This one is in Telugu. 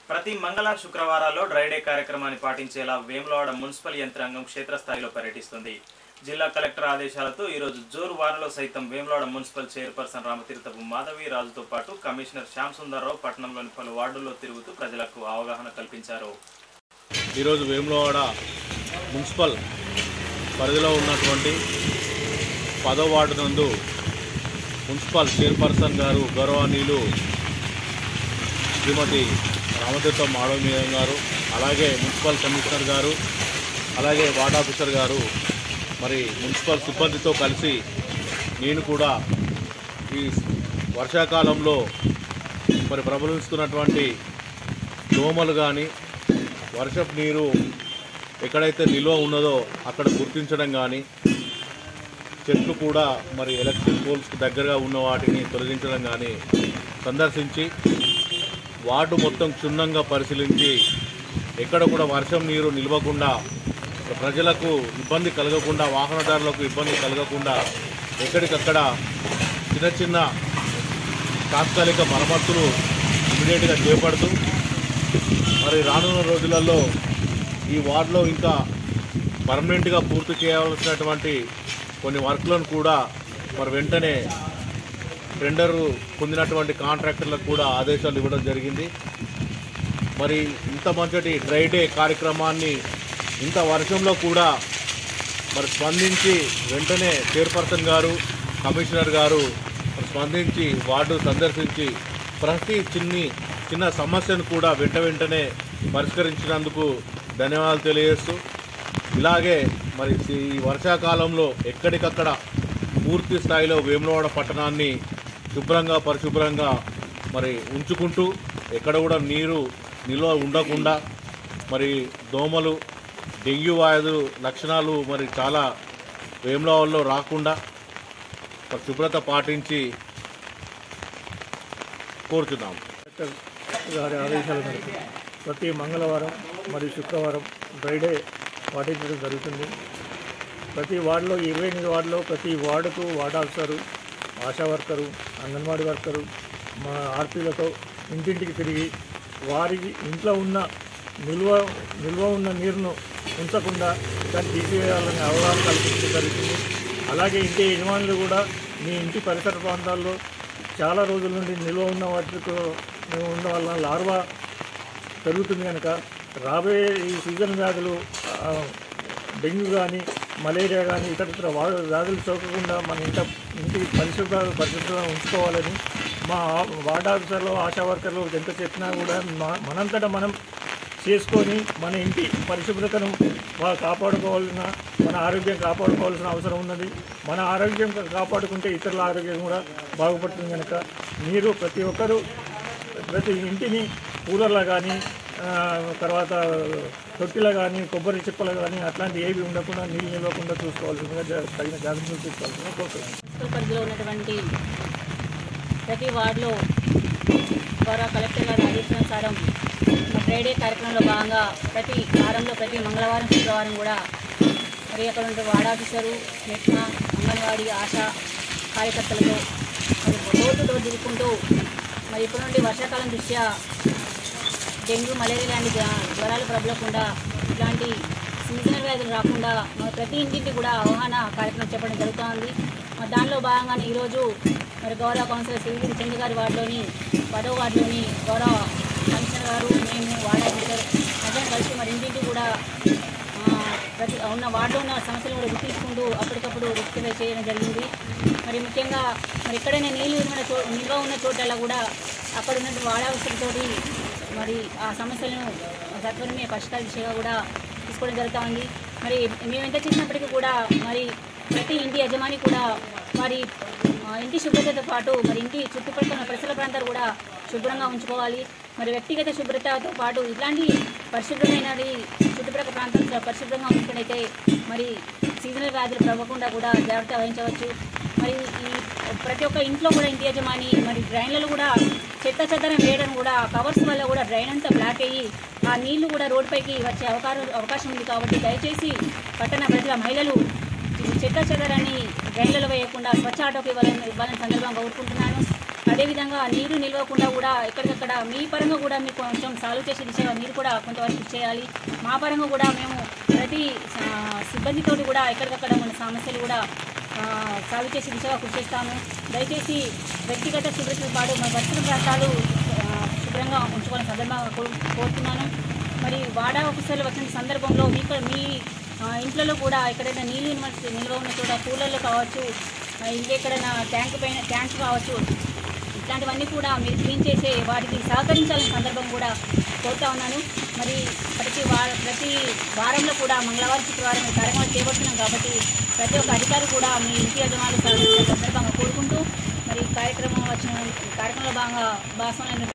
ప్రతి మంగళ శుక్రవారాల్లో డ్రై డే కార్యక్రమాన్ని పాటించేలా వేములవాడ మున్సిపల్ యంత్రాంగం క్షేత్రస్థాయిలో పర్యటిస్తుంది జిల్లా కలెక్టర్ ఆదేశాలతో ఈరోజు జోరు వారంలో సైతం వేములవాడ మున్సిపల్ చైర్పర్సన్ రామతీర్థపు మాధవి రాజుతో పాటు కమిషనర్ శ్యామ్ సుందర్రావు పట్టణంలోని పలు వార్డుల్లో తిరుగుతూ ప్రజలకు అవగాహన కల్పించారు ఈరోజు వేములవాడ మున్సిపల్ పరిధిలో ఉన్నటువంటి పదో వార్డు నందు మున్సిపల్ చైర్పర్సన్ గారు గౌరవనీయులు శ్రీమతి రామతీర్థం మాధవమీయం గారు అలాగే మున్సిపల్ కమిషనర్ గారు అలాగే వార్డ్ ఆఫీసర్ గారు మరి మున్సిపల్ సిబ్బందితో కలిసి నేను కూడా ఈ వర్షాకాలంలో మరి ప్రబలిస్తున్నటువంటి దోమలు కానీ వర్షపు నీరు ఎక్కడైతే నిల్వ ఉన్నదో అక్కడ గుర్తించడం కానీ చెట్లు కూడా మరి ఎలక్ట్రిక్ పోల్స్కి దగ్గరగా ఉన్న వాటిని తొలగించడం కానీ సందర్శించి వార్డు మొత్తం క్షుణ్ణంగా పరిశీలించి ఎక్కడ కూడా వర్షం నీరు నిల్వకుండా ప్రజలకు ఇబ్బంది కలగకుండా వాహనదారులకు ఇబ్బంది కలగకుండా ఎక్కడికక్కడ చిన్న చిన్న తాత్కాలిక మరమ్మతులు ఇమీడియట్గా చేపడుతూ మరి రానున్న రోజులలో ఈ వార్డులో ఇంకా పర్మనెంట్గా పూర్తి చేయవలసినటువంటి కొన్ని వర్క్లను కూడా మరి వెంటనే టెండర్ పొందినటువంటి కాంట్రాక్టర్లకు కూడా ఆదేశాలు ఇవ్వడం జరిగింది మరి ఇంత మంచి డ్రై డే కార్యక్రమాన్ని ఇంత వర్షంలో కూడా మరి స్పందించి వెంటనే చైర్పర్సన్ గారు కమిషనర్ గారు మరి స్పందించి వార్డు సందర్శించి ప్రతి చిన్ని చిన్న సమస్యను కూడా వెంట వెంటనే పరిష్కరించినందుకు ధన్యవాదాలు తెలియజేస్తూ ఇలాగే మరి ఈ వర్షాకాలంలో ఎక్కడికక్కడ పూర్తి స్థాయిలో వేములవాడ పట్టణాన్ని శుభ్రంగా పరిశుభ్రంగా మరి ఉంచుకుంటూ ఎక్కడ కూడా నీరు నిల్వ ఉండకుండా మరి దోమలు డెంగ్యూ వ్యాధు లక్షణాలు మరి చాలా వేములవాడలో రాకుండా మరి శుభ్రత పాటించి కోరుతున్నాము కలెక్టర్ గారి ఆదేశాల మేరకు ప్రతి మంగళవారం మరియు శుక్రవారం డ్రైడే పాటించడం జరుగుతుంది ప్రతి వార్డులో ఇరవై ఎనిమిది వార్డులో ప్రతి వార్డుకు ward officer Asha worker Anganwadi worker మా ఆర్పీలతో ఇంటింటికి తిరిగి వారికి ఇంట్లో ఉన్న నిల్వ నిల్వ ఉన్న నీరును ఉంచకుండా దాన్ని తీసివేయాలని అవగాహన కల్పించడం జరుగుతుంది అలాగే ఇంటి యజమానులు కూడా మీ ఇంటి పరిసర ప్రాంతాల్లో చాలా రోజుల నుండి నిల్వ ఉన్న వాటితో ఉన్న వల్ల లార్వా పెరుగుతుంది కనుక రాబోయే ఈ సీజన్ వ్యాధులు ఆ, డెంగ్యూ కానీ మలేరియా కానీ ఇతర ఇతర వా- వ్యాధులు సోకకుండా మన ఇంట ఇంటి పరిశుభ్ర పరిశుభ్రంగా ఉంచుకోవాలని మా ఆ- వార్డ్ ఆఫీసర్లు ఆశా వర్కర్లు ఎంత చెప్పినా కూడా మా- మనంతటా మనం చేసుకొని మన ఇంటి పరిశుభ్రతను వా- కాపాడుకోవాల్సిన మన ఆరోగ్యం కాపాడుకోవాల్సిన అవసరం ఉన్నది మన ఆరోగ్యం కా- కాపాడుకుంటే ఇతరుల ఆరోగ్యం కూడా బాగుపడుతుంది కనుక మీరు ప్రతి ఒక్కరూ ప్రతి ఇంటిని కూలర్లో కానీ తర్వాత తొట్టిలో కానీ కొబ్బరి చిప్పలు కానీ అట్లాంటి ఏవి ఉండకుండా నీళ్ళు నిలవకుండా చూసుకోవాల్సిందిగా జా- తగిన జాగ్రత్తలు తీసుకోవాల్సిందిగా కోరుతున్నాను మున్సిపల్ పరిధిలో ఉన్నటువంటి ప్రతి వార్డులో గౌరవ కలెక్టర్ గారి ఆదేశానుసారం మా ఫ్రైడే కార్యక్రమంలో భాగంగా ప్రతి వారంలో ప్రతి మంగళవారం శుక్రవారం కూడా మరి అక్కడ ఉండే వార్డ్ ఆఫీసరు మెట్మ అంగన్వాడీ ఆశా కార్యకర్తలతో మరి డోర్ టు డోర్ తిరుగుకుంటూ మరి ఇప్పటి నుండి వర్షాకాలం దృష్ట్యా డెంగ్యూ మలేరియా లాంటి జ్వ- జ్వరాలు ప్రబలకుండా ఇలాంటి సీజనల్ వ్యాధులు రాకుండా మన ప్రతి ఇంటింటి కూడా అవగాహన కార్యక్రమం చెప్పడం జరుగుతోంది మరి దానిలో భాగంగానే ఈరోజు మరి గౌరవ కౌన్సిలర్ శ్రీగిరి చంద్ర గారి వార్డులోని పదో వార్డులోని గౌరవ కమిషనర్ గారు మేము వార్డ్ ఆఫీసర్ అందరం కలిసి మరి ఇంటింటి కూడా ఆ, ప్రతి ఉన్న వార్డులో ఉన్న సమస్యలు కూడా గుర్తించుకుంటూ అప్పటికప్పుడు రెక్టిఫై చేయడం జరిగింది మరి ముఖ్యంగా మరి ఎక్కడైనా నీళ్ళు ఉన్న చో నిల్వ ఉన్న చోటలా కూడా అక్కడ ఉన్న వాడాల్సినతోటి మరి ఆ సమస్యలను సత్వరమే పరిష్కార దిశగా కూడా తీసుకోవడం జరుగుతూ ఉంది మరి మేము ఎంత చేసినప్పటికీ కూడా మరి ప్రతి ఇంటి యజమాని కూడా వారి ఆ, ఇంటి శుభ్రతతో పాటు మరి ఇంటి చుట్టుపక్కల ఉన్న పరిసర ప్రాంతాలు కూడా శుభ్రంగా ఉంచుకోవాలి మరి వ్యక్తిగత శుభ్రతతో పాటు ఇట్లాంటి పరిశుభ్రమైనది చుట్టుపక్కల ప్రాంతాలు పరిశుభ్రంగా ఉంచుకునైతే మరి సీజనల్ వ్యాధులు ప్రవ్వకుండా కూడా జాగ్రత్త వహించవచ్చు మరి ఈ ప్రతి ఒక్క ఇంట్లో కూడా ఇంటి యజమాని మరి డ్రైన్లలో కూడా చెత్త చెత్తరం వేయడం కూడా కవర్స్ వల్ల కూడా డ్రైన్ అంతా బ్లాక్ అయ్యి ఆ నీళ్లు కూడా రోడ్డుపైకి వచ్చే అవకాశం అవకాశం ఉంది కాబట్టి దయచేసి పట్టణ ప్రజల మహిళలు ఈ చెత్త చెదరాన్ని డ్రైన్లలో వేయకుండా స్వచ్ఛ ఆటోకి ఇవ్వాలని ఇవ్వాలని సందర్భంగా కోరుకుంటున్నాను అదేవిధంగా నీరు నిల్వకుండా కూడా ఎక్కడికక్కడ మీ పరంగా కూడా మీకు కొంచెం సాల్వ్ చేసే దిశగా మీరు కూడా కొంతవరకు కృషి చేయాలి మా పరంగా కూడా మేము ప్రతి ఆ, సిబ్బందితోటి కూడా ఎక్కడికక్కడ మన సమస్యలు కూడా ఆ, సాల్వ్ చేసే దిశగా కృషి చేస్తాము దయచేసి వ్యక్తిగత శుభ్రతతో పాటు మన పరిసర ప్రాంతాలు ఆ, శుభ్రంగా ఉంచుకోవాలని సందర్భంగా కోరు- కోరుతున్నాను మరి వాడా ఆఫీసర్లు వచ్చిన సందర్భంలో మీ మీ ఆ, ఇంట్లో కూడా ఎక్కడైనా నీళ్ళు నిల్వ నిల్వ ఉన్న చోట కూలర్లు కావచ్చు ఆ, ఇంకెక్కడైనా ట్యాంక్ పైన ట్యాంక్ కావచ్చు ఇట్లాంటివన్నీ కూడా మీరు క్లీన్ చేసే వాటికి సహకరించాలని సందర్భం కూడా కోరుతా ఉన్నాను మరి ప్రతి వార ప్రతి వారంలో కూడా మంగళవారం శుక్రవారం ఈ కార్యక్రమాలు చేపడుతున్నాం కాబట్టి ప్రతి ఒక్క అధికారి కూడా మీ ఇంటి యజమానులు సహకరించే సందర్భంగా కోరుకుంటూ మరి ఈ కార్యక్రమం వచ్చిన ఈ కార్యక్రమంలో భాగంగా భాగస్వామ్యం